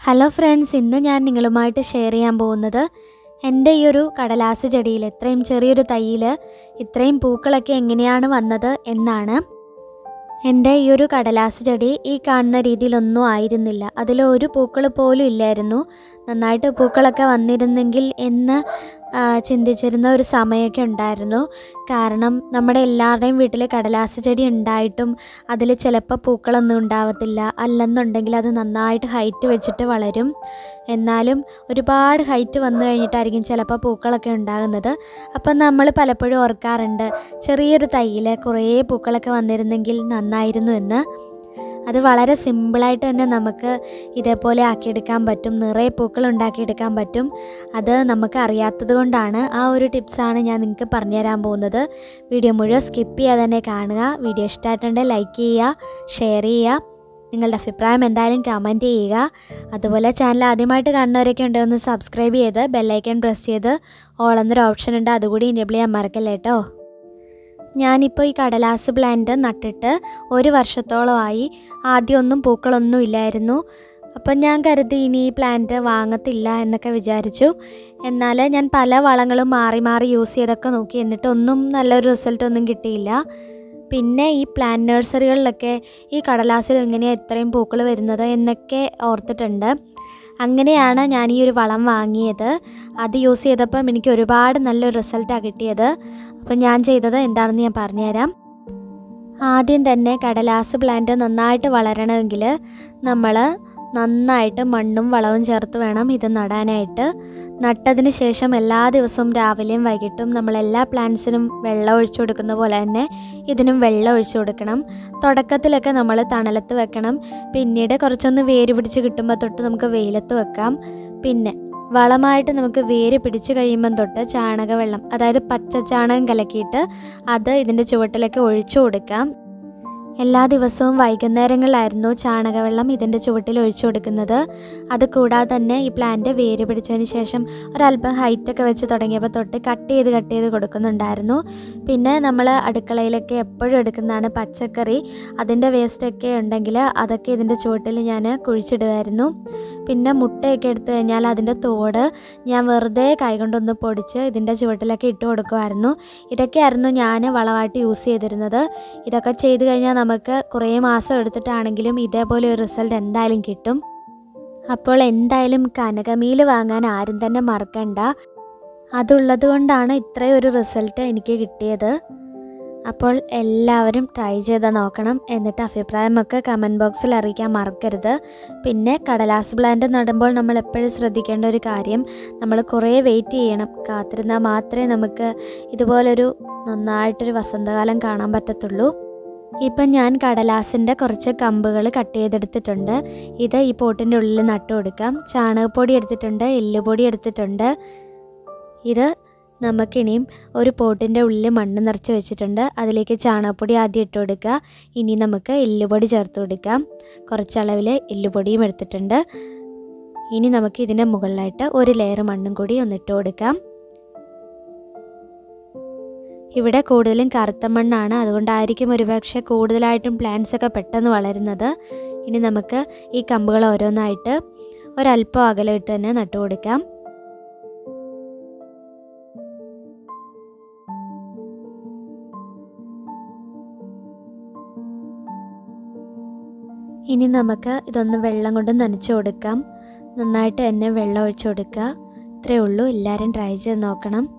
hello friends ഇന്ന് ഞാൻ നിങ്ങളുമായിട്ട് ഷെയർ ചെയ്യാൻ പോകുന്നത് എൻ്റെ ഈ ഒരു കടലാസ് ചെടിയിൽ ഇത്രയും ചെറിയൊരു തൈയിൽ ഇത്രയും പൂക്കളൊക്കെ എങ്ങനെയാണ് വന്നത് എന്നാണ് എൻ്റെ ഈ ഒരു കടലാസ് ചെടി ഈ കാണുന്ന രീതിയിലൊന്നും ആയിരുന്നില്ല അതിൽ ഒരു പൂക്കൾ പോലും ഇല്ലായിരുന്നു നന്നായിട്ട് പൂക്കളൊക്കെ വന്നിരുന്നെങ്കിൽ എന്ന് ആ, ചിന്തിച്ചിരുന്ന ഒരു സമയമൊക്കെ ഉണ്ടായിരുന്നു കാരണം നമ്മുടെ എല്ലാവരുടെയും വീട്ടിൽ കടലാസ് ചെടി ഉണ്ടായിട്ടും അതിൽ ചിലപ്പോൾ പൂക്കളൊന്നും ഉണ്ടാവത്തില്ല അല്ലെന്നുണ്ടെങ്കിൽ അത് നന്നായിട്ട് ഹൈറ്റ് വെച്ചിട്ട് വളരും എന്നാലും ഒരുപാട് ഹൈറ്റ് വന്നു കഴിഞ്ഞിട്ടായിരിക്കും ചിലപ്പോൾ പൂക്കളൊക്കെ ഉണ്ടാകുന്നത് അപ്പം നമ്മൾ പലപ്പോഴും ഓർക്കാറുണ്ട് ചെറിയൊരു തൈയിൽ കുറേ പൂക്കളൊക്കെ വന്നിരുന്നെങ്കിൽ നന്നായിരുന്നു എന്ന് അത് വളരെ സിമ്പിളായിട്ട് തന്നെ നമുക്ക് ഇതേപോലെ ആക്കിയെടുക്കാൻ പറ്റും നിറയെ പൂക്കൾ ഉണ്ടാക്കിയെടുക്കാൻ പറ്റും അത് നമുക്ക് അറിയാത്തത് കൊണ്ടാണ് ആ ഒരു ടിപ്സാണ് ഞാൻ നിങ്ങൾക്ക് പറഞ്ഞുതരാൻ പോകുന്നത് വീഡിയോ മുഴുവൻ സ്കിപ്പ് ചെയ്യാതെ തന്നെ കാണുക വീഡിയോ ഇഷ്ടമായിട്ടുണ്ടെങ്കിൽ ലൈക്ക് ചെയ്യുക ഷെയർ ചെയ്യുക നിങ്ങളുടെ അഭിപ്രായം എന്തായാലും കമൻറ്റ് ചെയ്യുക അതുപോലെ ചാനൽ ആദ്യമായിട്ട് കാണുന്നവരൊക്കെ ഉണ്ടെന്ന് സബ്സ്ക്രൈബ് ചെയ്ത് ബെല്ലൈക്കൺ പ്രസ് ചെയ്ത് ഓൾ എന്നൊരു ഓപ്ഷൻ ഉണ്ട് അതുകൂടി എനേബിൾ ചെയ്യാൻ മറക്കല്ലേ കേട്ടോ ഞാനിപ്പോൾ ഈ കടലാസ് പ്ലാന്റ് നട്ടിട്ട് ഒരു വർഷത്തോളമായി ആദ്യമൊന്നും പൂക്കളൊന്നും ഇല്ലായിരുന്നു അപ്പം ഞാൻ കരുതി ഇനി ഈ പ്ലാന്റ് വാങ്ങത്തില്ല എന്നൊക്കെ വിചാരിച്ചു എന്നാൽ ഞാൻ പല വളങ്ങളും മാറി മാറി യൂസ് ചെയ്തൊക്കെ നോക്കി എന്നിട്ടൊന്നും നല്ലൊരു റിസൾട്ട് ഒന്നും കിട്ടിയില്ല പിന്നെ ഈ പ്ലാന്റ് നഴ്സറികളിലൊക്കെ ഈ കടലാസിൽ എങ്ങനെയാണ് ഇത്രയും പൂക്കൾ വരുന്നത് എന്നൊക്കെ ഓർത്തിട്ടുണ്ട് അങ്ങനെയാണ് ഞാൻ ഈ ഒരു വളം വാങ്ങിയത് അത് യൂസ് ചെയ്തപ്പം എനിക്ക് ഒരുപാട് നല്ലൊരു റിസൾട്ടാണ് കിട്ടിയത് അപ്പം ഞാൻ ചെയ്തത് എന്താണെന്ന് ഞാൻ പറഞ്ഞുതരാം ആദ്യം തന്നെ കടലാസ് പ്ലാന്റ് നന്നായിട്ട് വളരണമെങ്കിൽ നമ്മൾ നന്നായിട്ട് മണ്ണും വളവും ചേർത്ത് വേണം ഇത് നടാനായിട്ട് നട്ടതിന് ശേഷം എല്ലാ ദിവസവും രാവിലെയും വൈകിട്ടും നമ്മൾ എല്ലാ പ്ലാന്റ്സിനും വെള്ളം ഒഴിച്ചു കൊടുക്കുന്ന പോലെ തന്നെ ഇതിനും വെള്ളം ഒഴിച്ചു കൊടുക്കണം തുടക്കത്തിലൊക്കെ നമ്മൾ തണലത്ത് വെക്കണം പിന്നീട് കുറച്ചൊന്ന് വേര് പിടിച്ച് കിട്ടുമ്പോൾ തൊട്ട് നമുക്ക് വെയിലത്ത് വെക്കാം പിന്നെ വളമായിട്ട് നമുക്ക് വേര് പിടിച്ച് കഴിയുമ്പം തൊട്ട് ചാണകവെള്ളം അതായത് പച്ച ചാണകം കലക്കിയിട്ട് അത് ഇതിൻ്റെ ചുവട്ടിലൊക്കെ ഒഴിച്ചു കൊടുക്കാം എല്ലാ ദിവസവും വൈകുന്നേരങ്ങളിലായിരുന്നു ചാണകവെള്ളം ഇതിൻ്റെ ചുവട്ടിൽ ഒഴിച്ചു കൊടുക്കുന്നത് അത് കൂടാതെ തന്നെ ഈ പ്ലാന്റ് വേര് പിടിച്ചതിന് ശേഷം ഒരല്പം ഹൈറ്റൊക്കെ വെച്ച് തുടങ്ങിയപ്പോൾ തൊട്ട് കട്ട് ചെയ്ത് കട്ട് ചെയ്ത് കൊടുക്കുന്നുണ്ടായിരുന്നു പിന്നെ നമ്മൾ അടുക്കളയിലൊക്കെ എപ്പോഴും എടുക്കുന്നതാണ് പച്ചക്കറി അതിൻ്റെ വേസ്റ്റൊക്കെ ഉണ്ടെങ്കിൽ അതൊക്കെ ഇതിൻ്റെ ചുവട്ടിൽ ഞാൻ കുഴിച്ചിടുമായിരുന്നു പിന്നെ മുട്ടയൊക്കെ എടുത്തു കഴിഞ്ഞാൽ അതിൻ്റെ തോട് ഞാൻ വെറുതെ കൈകൊണ്ടൊന്ന് പൊടിച്ച് ഇതിൻ്റെ ചുവട്ടിലൊക്കെ ഇട്ട് കൊടുക്കുമായിരുന്നു ഇതൊക്കെയായിരുന്നു ഞാൻ വളമായിട്ട് യൂസ് ചെയ്തിരുന്നത് ഇതൊക്കെ ചെയ്ത് കഴിഞ്ഞാൽ നമുക്ക് കുറേ മാസം എടുത്തിട്ടാണെങ്കിലും ഇതേപോലെ ഒരു റിസൾട്ട് എന്തായാലും കിട്ടും അപ്പോൾ എന്തായാലും കനകമീൽ വാങ്ങാൻ ആരും തന്നെ മറക്കണ്ട അതുള്ളത് കൊണ്ടാണ് ഇത്രയും ഒരു റിസൾട്ട് എനിക്ക് കിട്ടിയത് അപ്പോൾ എല്ലാവരും ട്രൈ ചെയ്ത് നോക്കണം എന്നിട്ട് അഭിപ്രായമൊക്കെ കമൻറ്റ് ബോക്സിൽ അറിയിക്കാൻ മറക്കരുത് പിന്നെ കടലാസ് പ്ലാന്റ് നടുമ്പോൾ നമ്മൾ എപ്പോഴും ശ്രദ്ധിക്കേണ്ട ഒരു കാര്യം നമ്മൾ കുറേ വെയിറ്റ് ചെയ്യണം കാത്തിരുന്നാൽ മാത്രമേ നമുക്ക് ഇതുപോലൊരു നന്നായിട്ടൊരു വസന്തകാലം കാണാൻ പറ്റത്തുള്ളൂ ഇപ്പം ഞാൻ കടലാസിൻ്റെ കുറച്ച് കമ്പുകൾ കട്ട് ചെയ്തെടുത്തിട്ടുണ്ട് ഇത് ഈ പോട്ടിൻ്റെ ഉള്ളിൽ നട്ടു കൊടുക്കാം ചാണകപ്പൊടി എടുത്തിട്ടുണ്ട് എല്ലുപൊടി എടുത്തിട്ടുണ്ട് ഇത് നമുക്കിനിയും ഒരു പോട്ടിൻ്റെ ഉള്ളിൽ മണ്ണ് നിറച്ച് വെച്ചിട്ടുണ്ട് അതിലേക്ക് ചാണകപ്പൊടി ആദ്യം ഇട്ട് കൊടുക്കുക ഇനി നമുക്ക് എല്ലുപൊടി ചേർത്ത് കൊടുക്കാം കുറച്ചളവിൽ എല്ലുപൊടിയും എടുത്തിട്ടുണ്ട് ഇനി നമുക്ക് ഇതിൻ്റെ മുകളിലായിട്ട് ഒരു ലെയർ മണ്ണും കൂടി ഒന്നിട്ട് കൊടുക്കാം ഇവിടെ കൂടുതലും കറുത്ത മണ്ണാണ് അതുകൊണ്ടായിരിക്കും ഒരുപക്ഷെ കൂടുതലായിട്ടും പ്ലാന്റ്സ് ഒക്കെ പെട്ടെന്ന് വളരുന്നത് ഇനി നമുക്ക് ഈ കമ്പുകൾ ഓരോന്നായിട്ട് ഒരല്പം അകലമിട്ട് തന്നെ നട്ടു കൊടുക്കാം ഇനി നമുക്ക് ഇതൊന്ന് വെള്ളം കൊണ്ട് നനച്ചു കൊടുക്കാം നന്നായിട്ട് തന്നെ വെള്ളം ഒഴിച്ചു കൊടുക്കുക ഇത്രയേ ഉള്ളൂ എല്ലാവരും ട്രൈ ചെയ്ത് നോക്കണം